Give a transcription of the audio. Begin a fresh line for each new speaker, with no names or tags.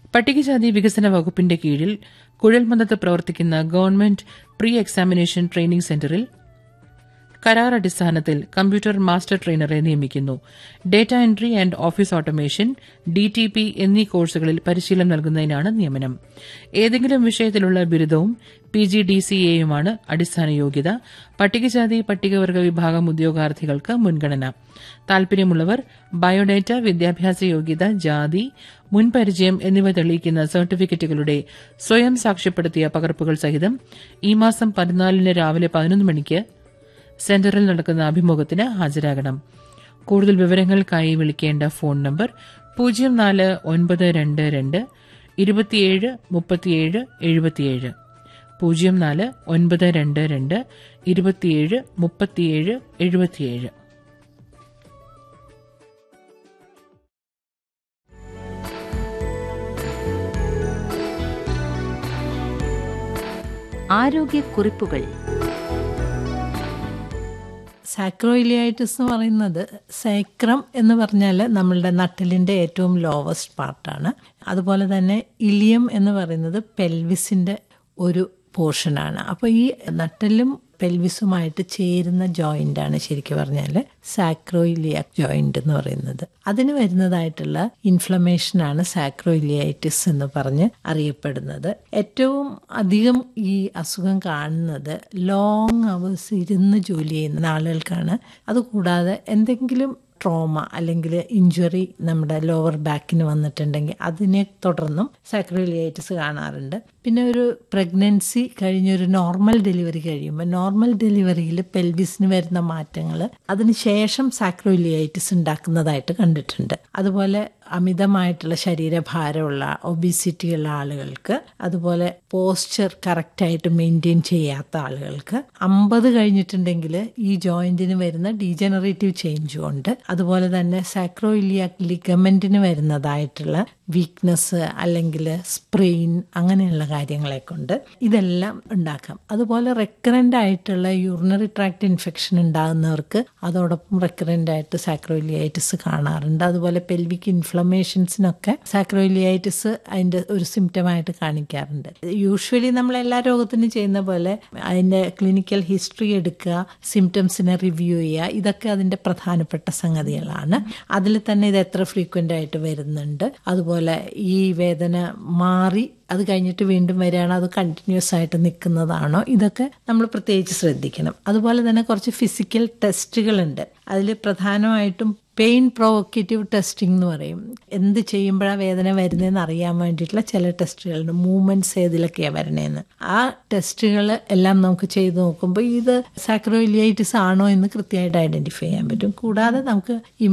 പട്ടികജാതി വികസന വകുപ്പിന്റെ കീഴിൽ കുഴൽമന്ദത്ത് പ്രവർത്തിക്കുന്ന ഗവൺമെന്റ് പ്രീ എക്സാമിനേഷൻ ട്രെയിനിംഗ് സെന്ററിൽ കരാർ അടിസ്ഥാനത്തിൽ കമ്പ്യൂട്ടർ മാസ്റ്റർ ട്രെയിനറെ നിയമിക്കുന്നു data entry and office automation D T P എന്നീ കോഴ്സുകളിൽ പരിശീലനം നൽകുന്നതിനാണ് നിയമനം ഏതെങ്കിലും വിഷയത്തിലുള്ള ബിരുദവും പി ജി ഡി സി എയുമാണ് അടിസ്ഥാന യോഗ്യത പട്ടികജാതി പട്ടികവർഗ വിഭാഗം ഉദ്യോഗാർത്ഥികൾക്ക് മുൻഗണന താൽപര്യമുള്ളവർ ബയോഡേറ്റ വിദ്യാഭ്യാസ യോഗ്യത ജാതി മുൻപരിചയം എന്നിവ തെളിയിക്കുന്ന സർട്ടിഫിക്കറ്റുകളുടെ സ്വയം സാക്ഷ്യപ്പെടുത്തിയ പകർപ്പുകൾ സഹിതം ഈ മാസം പതിനാലിന് രാവിലെ പതിനൊന്ന് മണിക്ക് സെന്ററിൽ നടക്കുന്ന അഭിമുഖത്തിന് ഹാജരാകണം കൂടുതൽ വിവരങ്ങൾക്കായി വിളിക്കേണ്ട ഫോൺ നമ്പർ പൂജ്യം നാല് ഒൻപത് രണ്ട് രണ്ട് ഇരുപത്തിയേഴ് മുപ്പത്തിയേഴ് എഴുപത്തിയേഴ് പൂജ്യം നാല് ഒൻപത് രണ്ട് രണ്ട് ഇരുപത്തിയേഴ് മുപ്പത്തിയേഴ് എഴുപത്തിയേഴ്
ആരോഗ്യക്കുറിപ്പുകൾ
സാക്രോയിലിയൈറ്റിസ് എന്ന് പറയുന്നത് സൈക്രം എന്ന് പറഞ്ഞാൽ നമ്മളുടെ നട്ടലിൻ്റെ ഏറ്റവും ലോവസ്റ്റ് പാർട്ടാണ് അതുപോലെ തന്നെ ഇലിയം എന്ന് പറയുന്നത് പെൽവിസിൻ്റെ ഒരു പോർഷനാണ് അപ്പോൾ ഈ നട്ടലും പെൽവിസുമായിട്ട് ചേരുന്ന ജോയിൻ്റാണ് ശരിക്കും പറഞ്ഞാൽ സാക്രോയിലിയാക് ജോയിൻ്റ് എന്ന് പറയുന്നത് അതിന് വരുന്നതായിട്ടുള്ള ഇൻഫ്ലമേഷനാണ് സാക്രോയിലിയൈറ്റിസ് എന്ന് പറഞ്ഞ് അറിയപ്പെടുന്നത് ഏറ്റവും അധികം ഈ അസുഖം കാണുന്നത് ലോങ് അവേഴ്സ് ഇരുന്ന് ജോലി ചെയ്യുന്ന ആളുകൾക്കാണ് അതുകൂടാതെ എന്തെങ്കിലും ട്രോമ അല്ലെങ്കിൽ ഇഞ്ചുറി നമ്മുടെ ലോവർ ബാക്കിന് വന്നിട്ടുണ്ടെങ്കിൽ അതിനെ തുടർന്നും സാക്രോലിയൈറ്റിസ് കാണാറുണ്ട് പിന്നെ ഒരു പ്രഗ്നൻസി കഴിഞ്ഞൊരു നോർമൽ ഡെലിവറി കഴിയുമ്പോൾ നോർമൽ ഡെലിവറിയിൽ പെൽവിസിന് വരുന്ന മാറ്റങ്ങൾ അതിനുശേഷം സാക്രോലിയൈറ്റിസ് ഉണ്ടാക്കുന്നതായിട്ട് കണ്ടിട്ടുണ്ട് അതുപോലെ അമിതമായിട്ടുള്ള ശരീരഭാരമുള്ള ഒബിസിറ്റി ഉള്ള ആളുകൾക്ക് അതുപോലെ പോസ്ചർ കറക്റ്റായിട്ട് മെയിൻറ്റെയിൻ ചെയ്യാത്ത ആളുകൾക്ക് അമ്പത് കഴിഞ്ഞിട്ടുണ്ടെങ്കിൽ ഈ ജോയിന്റിന് വരുന്ന ഡീജനറേറ്റീവ് ചേഞ്ചും ഉണ്ട് അതുപോലെ തന്നെ സാക്രോയിലിയാക് ലിഗമെന്റിന് വരുന്നതായിട്ടുള്ള വീക്ക്നെസ് അല്ലെങ്കിൽ സ്പ്രെയിൻ അങ്ങനെയുള്ള കാര്യങ്ങളെ കൊണ്ട് ഇതെല്ലാം ഉണ്ടാക്കാം അതുപോലെ റെക്കറൻ്റ് ആയിട്ടുള്ള യൂറിനറി ട്രാക്ട് ഇൻഫെക്ഷൻ ഉണ്ടാകുന്നവർക്ക് അതോടൊപ്പം റെക്കറൻ്റ് ആയിട്ട് സാക്രോയിലിയൈറ്റിസ് കാണാറുണ്ട് അതുപോലെ പെൽവിക് ഇൻഫ്ലമേഷൻസിനൊക്കെ സാക്രോയിലിയൈറ്റിസ് അതിൻ്റെ ഒരു സിംറ്റമായിട്ട് കാണിക്കാറുണ്ട് യൂഷ്വലി നമ്മൾ എല്ലാ രോഗത്തിനും ചെയ്യുന്ന പോലെ അതിൻ്റെ ക്ലിനിക്കൽ ഹിസ്റ്ററി എടുക്കുക സിംറ്റംസിനെ റിവ്യൂ ചെയ്യുക ഇതൊക്കെ അതിൻ്റെ പ്രധാനപ്പെട്ട സംഗതികളാണ് അതിൽ തന്നെ ഇത് എത്ര ഫ്രീക്വൻ്റ് ആയിട്ട് വരുന്നുണ്ട് അതുപോലെ ഈ വേദന മാറി അത് കഴിഞ്ഞിട്ട് വീണ്ടും വരികയാണ് അത് കണ്ടിന്യൂസ് ആയിട്ട് നിൽക്കുന്നതാണോ ഇതൊക്കെ നമ്മൾ പ്രത്യേകിച്ച് ശ്രദ്ധിക്കണം അതുപോലെ തന്നെ കുറച്ച് ഫിസിക്കൽ ടെസ്റ്റുകളുണ്ട് അതിൽ പ്രധാനമായിട്ടും പെയിൻ പ്രൊവോക്കേറ്റീവ് ടെസ്റ്റിംഗ് എന്ന് പറയും എന്ത് ചെയ്യുമ്പോഴാണ് വേദന വരുന്നതെന്ന് അറിയാൻ വേണ്ടിയിട്ടുള്ള ചില ടെസ്റ്റുകളുണ്ട് മൂവ്മെന്റ്സ് ഏതിലൊക്കെയാണ് വരണേന്ന് ആ ടെസ്റ്റുകൾ എല്ലാം നമുക്ക് ചെയ്ത് നോക്കുമ്പോൾ ഇത് സാക്രോയിലിയൈറ്റിസ് ആണോ എന്ന് കൃത്യമായിട്ട് ഐഡന്റിഫൈ ചെയ്യാൻ പറ്റും കൂടാതെ നമുക്ക്